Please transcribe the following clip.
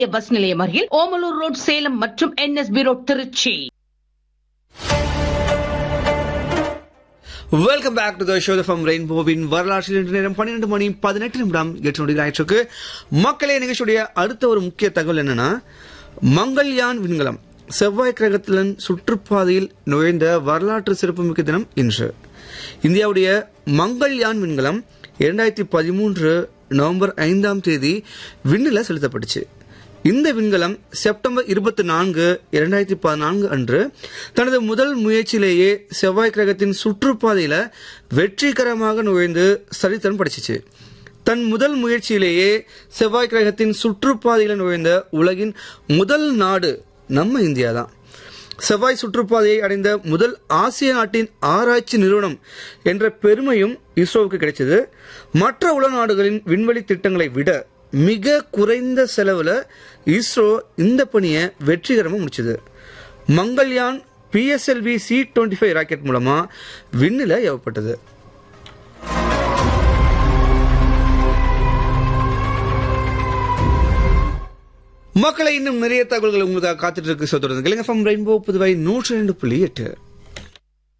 bus நிலையம் அருகில் Omalur road Salem மற்றும் NSP road Tiruchi welcome back to the show from ரெயின்போவின் வரலாற்றில் இன்று நேரம் பன்னிரண்டு மணி பதினெட்டு நிமிடம் எட்டு நொடி ஆயிற்றுக்கு மக்களே நிகழ்ச்சியுடைய அடுத்த ஒரு முக்கிய தகவல் என்னன்னா மங்கள்யான் விண்கலம் செவ்வாய் கிரகத்தின் சுற்றுப்பாதையில் நுழைந்த வரலாற்று சிறப்புமிக்க தினம் இன்று இந்தியாவுடைய மங்கள்யான் விண்கலம் இரண்டாயிரத்தி பதிமூன்று நவம்பர் ஐந்தாம் தேதி விண்ணில் செலுத்தப்பட்டுச்சு இந்த விண்கலம் செப்டம்பர் இருபத்தி நான்கு இரண்டாயிரத்தி பதினான்கு அன்று தனது முதல் முயற்சியிலேயே செவ்வாய் கிரகத்தின் சுற்றுப்பாதையில வெற்றிகரமாக நுழைந்து சரித்திரம் படிச்சிச்சு தன் முதல் முயற்சியிலேயே செவ்வாய் கிரகத்தின் சுற்றுப்பாதையில நுழைந்த உலகின் முதல் நாடு நம்ம இந்தியா தான் செவ்வாய் சுற்றுப்பாதையை அடைந்த முதல் ஆசிய நாட்டின் ஆராய்ச்சி நிறுவனம் என்ற பெருமையும் இஸ்ரோவுக்கு கிடைச்சது மற்ற உலக நாடுகளின் விண்வெளி திட்டங்களை விட மிக குறைந்த செலவுல இஸ்ரோ இந்த பணியை வெற்றிகரமாக முடிச்சது Mangalyaan PSLV C twenty five rocket மூலமா விண்ணில் ஏவப்பட்டது மக்களை இன்னும் நிறைய தகவல்கள் உங்களுக்காக காத்துட்டு இருக்கு சொல்றது ரெயின்போ புதுவை நூற்றி ரெண்டு புள்ளி எட்டு